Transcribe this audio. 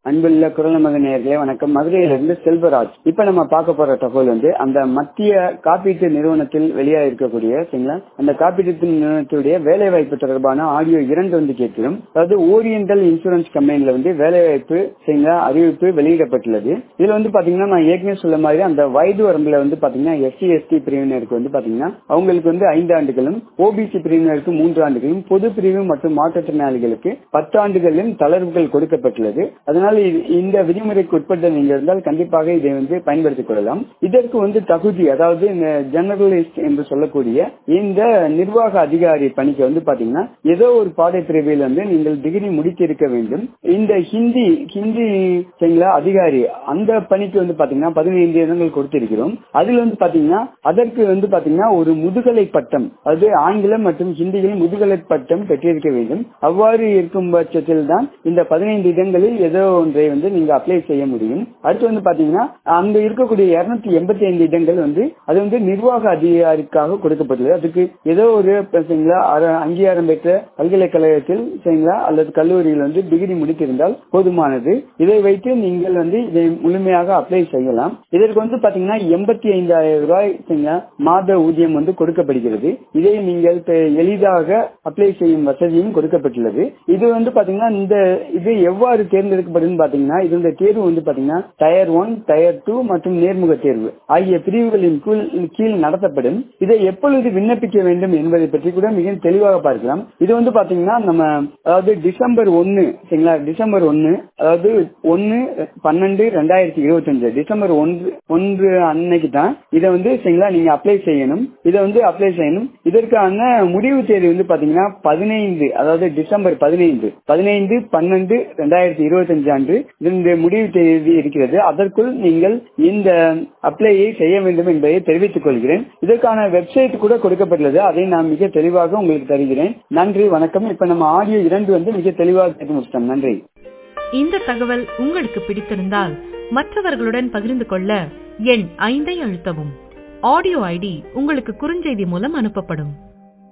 அன்புள்ள குரல் மகன் நேர்களே வணக்கம் மதுரையிலிருந்து செல்வராஜ் இப்ப நம்ம பார்க்க போற தகவல் வந்து அந்த மத்திய காப்பீட்டு நிறுவனத்தில் வெளியா இருக்கக்கூடிய சரிங்களா அந்த காப்பீட்டு நிறுவனத்துடைய வேலை வாய்ப்பு தொடர்பான ஆடியோ இரண்டு வந்து கேட்கிறோம் அதாவது ஓரியண்டல் இன்சூரன்ஸ் கம்பெனில வந்து வேலை வாய்ப்பு சரிங்களா அறிவிப்பு வெளியிடப்பட்டுள்ளது இதுல வந்து பாத்தீங்கன்னா நான் ஏற்கனவே சொல்ல மாதிரி அந்த வயது வரம்புல வந்து பாத்தீங்கன்னா எஸ்சி எஸ்டி பிரிவினருக்கு வந்து பாத்தீங்கன்னா அவங்களுக்கு வந்து ஐந்து ஆண்டுகளும் ஓபிசி பிரிவினருக்கு மூன்று ஆண்டுகளும் பொது பிரிவு மற்றும் மாற்றுத்திறனாளிகளுக்கு பத்து ஆண்டுகளிலும் தளர்வுகள் கொடுக்கப்பட்டுள்ளது அதனால் இது- இந்த விதிமுறைக்கு உட்பட்ட நீங்க இருந்தால் கண்டிப்பாக இதை வந்து பயன்படுத்திக் கொள்ளலாம் இதற்கு வந்து தகுதி அதாவது இந்த ஜெனரலிஸ்ட் என்று சொல்லக்கூடிய இந்த நிர்வாக அதிகாரி பணிக்கு வந்து பாத்தீங்கன்னா ஏதோ ஒரு பாடை பிரிவில் வந்து நீங்கள் டிகிரி முடித்திருக்க வேண்டும் இந்த ஹிந்தி ஹிந்தி சரிங்களா அதிகாரி அந்த பணிக்கு வந்து பாத்தீங்கன்னா பதினைந்து இடங்கள் கொடுத்திருக்கிறோம் அதில் வந்து பாத்தீங்கன்னா அதற்கு வந்து பாத்தீங்கன்னா ஒரு முதுகலை பட்டம் அது ஆங்கிலம் மற்றும் ஹிந்தியில் முதுகலை பட்டம் பெற்றிருக்க வேண்டும் அவ்வாறு இருக்கும் பட்சத்தில் தான் இந்த பதினைந்து இடங்களில் ஏதோ ஒன்றை வந்து நீங்க அப்ளை செய்ய முடியும் அடுத்து வந்து பாத்தீங்கன்னா அங்க இருக்கக்கூடிய இருநூத்தி எண்பத்தி ஐந்து இடங்கள் வந்து அது வந்து நிர்வாக அதிகாரிக்காக கொடுக்கப்பட்டுள்ளது அதுக்கு ஏதோ ஒரு சரிங்களா அர- அங்கீகாரம் பெற்ற பல்கலைக்கழகத்தில் சரிங்களா அல்லது கல்லூரியில் வந்து டிகிரி முடித்திருந்தால் போதுமானது இதை வைத்து நீங்கள் வந்து இதை முழுமையாக அப்ளை செய்யலாம் இதற்கு வந்து பாத்தீங்கன்னா எண்பத்தி ஐந்தாயிரம் ரூபாய் சரிங்களா மாத ஊதியம் வந்து கொடுக்கப்படுகிறது இதை நீங்கள் பெ- எளிதாக அப்ளை செய்யும் வசதியும் கொடுக்கப்பட்டுள்ளது இது வந்து பாத்தீங்கன்னா இந்த இது எவ்வாறு தேர்ந்தெடுக்கப்படும் பாத்தீங்கன்னா இதனுடைய தேர்வு வந்து பாத்தீங்கன்னா டயர் ஒன் டயர் டூ மற்றும் நேர்முக தேர்வு ஆகிய பிரிவுகளின் கீழ் கீழ் நடத்தப்படும் இதை எப்பொழுது விண்ணப்பிக்க வேண்டும் என்பதை பற்றி கூட மிக தெளிவாக பார்க்கலாம் இது வந்து பாத்தீங்கன்னா நம்ம அதாவது டிசம்பர் ஒன்னு சரிங்களா டிசம்பர் ஒன்னு அதாவது ஒன்னு பன்னெண்டு ரெண்டாயிரத்தி இருபத்தி அஞ்சு டிசம்பர் ஒன்று ஒன்று அன்னைக்கு தான் இதை வந்து சரிங்களா நீங்க அப்ளை செய்யணும் இதை வந்து அப்ளை செய்யணும் இதற்கான முடிவு தேதி வந்து பாத்தீங்கன்னா பதினைந்து அதாவது டிசம்பர் பதினைந்து பதினைந்து பன்னெண்டு ரெண்டாயிரத்தி இருபத்தி அஞ்சு அன்று இதனுடைய முடிவு தேதி இருக்கிறது அதற்குள் நீங்கள் இந்த அப்ளையை செய்ய வேண்டும் என்பதை தெரிவித்துக் கொள்கிறேன் இதற்கான வெப்சைட் கூட கொடுக்கப்பட்டுள்ளது அதை நான் மிக தெளிவாக உங்களுக்கு தருகிறேன் நன்றி வணக்கம் இப்ப நம்ம ஆடியோ இரண்டு வந்து மிக தெளிவாக கேட்டு முடிச்சிட்டோம் நன்றி இந்த தகவல் உங்களுக்கு பிடித்திருந்தால் மற்றவர்களுடன் பகிர்ந்து கொள்ள எண் ஐந்தை அழுத்தவும் ஆடியோ ஐடி உங்களுக்கு குறுஞ்செய்தி மூலம் அனுப்பப்படும்